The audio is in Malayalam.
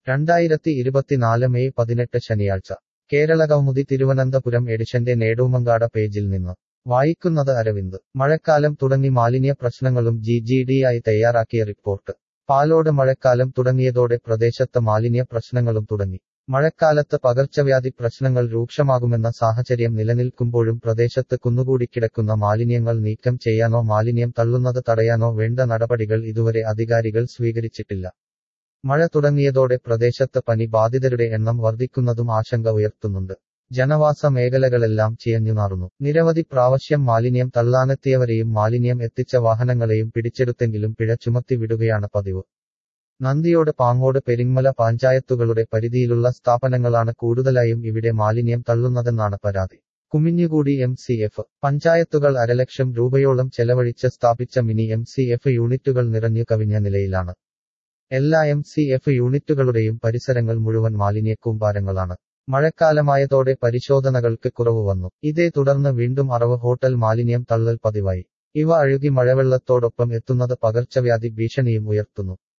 രണ്ടായിരത്തി ഇരുപത്തിനാല് മെയ് പതിനെട്ട് ശനിയാഴ്ച കേരള കൗമുദി തിരുവനന്തപുരം എഡിഷന്റെ നേടൂമങ്കാട പേജിൽ നിന്ന് വായിക്കുന്നത് അരവിന്ദ് മഴക്കാലം തുടങ്ങി മാലിന്യ പ്രശ്നങ്ങളും ജി ജി ഡി ആയി തയ്യാറാക്കിയ റിപ്പോർട്ട് പാലോട് മഴക്കാലം തുടങ്ങിയതോടെ പ്രദേശത്ത് മാലിന്യ പ്രശ്നങ്ങളും തുടങ്ങി മഴക്കാലത്ത് പകർച്ചവ്യാധി പ്രശ്നങ്ങൾ രൂക്ഷമാകുമെന്ന സാഹചര്യം നിലനിൽക്കുമ്പോഴും പ്രദേശത്ത് കുന്നുകൂടിക്കിടക്കുന്ന മാലിന്യങ്ങൾ നീക്കം ചെയ്യാനോ മാലിന്യം തള്ളുന്നത് തടയാനോ വേണ്ട നടപടികൾ ഇതുവരെ അധികാരികൾ സ്വീകരിച്ചിട്ടില്ല മഴ തുടങ്ങിയതോടെ പ്രദേശത്ത് പനി ബാധിതരുടെ എണ്ണം വർദ്ധിക്കുന്നതും ആശങ്ക ഉയർത്തുന്നുണ്ട് ജനവാസ മേഖലകളെല്ലാം ചിയഞ്ഞുനാറുന്നു നിരവധി പ്രാവശ്യം മാലിന്യം തള്ളാനെത്തിയവരെയും മാലിന്യം എത്തിച്ച വാഹനങ്ങളെയും പിടിച്ചെടുത്തെങ്കിലും പിഴ ചുമത്തി വിടുകയാണ് പതിവ് നന്ദിയോട് പാങ്ങോട് പെരിങ്ങമല പഞ്ചായത്തുകളുടെ പരിധിയിലുള്ള സ്ഥാപനങ്ങളാണ് കൂടുതലായും ഇവിടെ മാലിന്യം തള്ളുന്നതെന്നാണ് പരാതി കുമിഞ്ഞുകൂടി എം സി എഫ് പഞ്ചായത്തുകൾ അരലക്ഷം രൂപയോളം ചെലവഴിച്ച് സ്ഥാപിച്ച മിനി എം സി എഫ് യൂണിറ്റുകൾ നിറഞ്ഞു കവിഞ്ഞ നിലയിലാണ് എല്ലാ എം സി എഫ് യൂണിറ്റുകളുടെയും പരിസരങ്ങൾ മുഴുവൻ മാലിന്യക്കൂമ്പാരങ്ങളാണ് മഴക്കാലമായതോടെ പരിശോധനകൾക്ക് കുറവ് വന്നു ഇതേ തുടർന്ന് വീണ്ടും അറവ് ഹോട്ടൽ മാലിന്യം തള്ളൽ പതിവായി ഇവ അഴുകി മഴവെള്ളത്തോടൊപ്പം എത്തുന്നത് പകർച്ചവ്യാധി ഭീഷണിയും ഉയർത്തുന്നു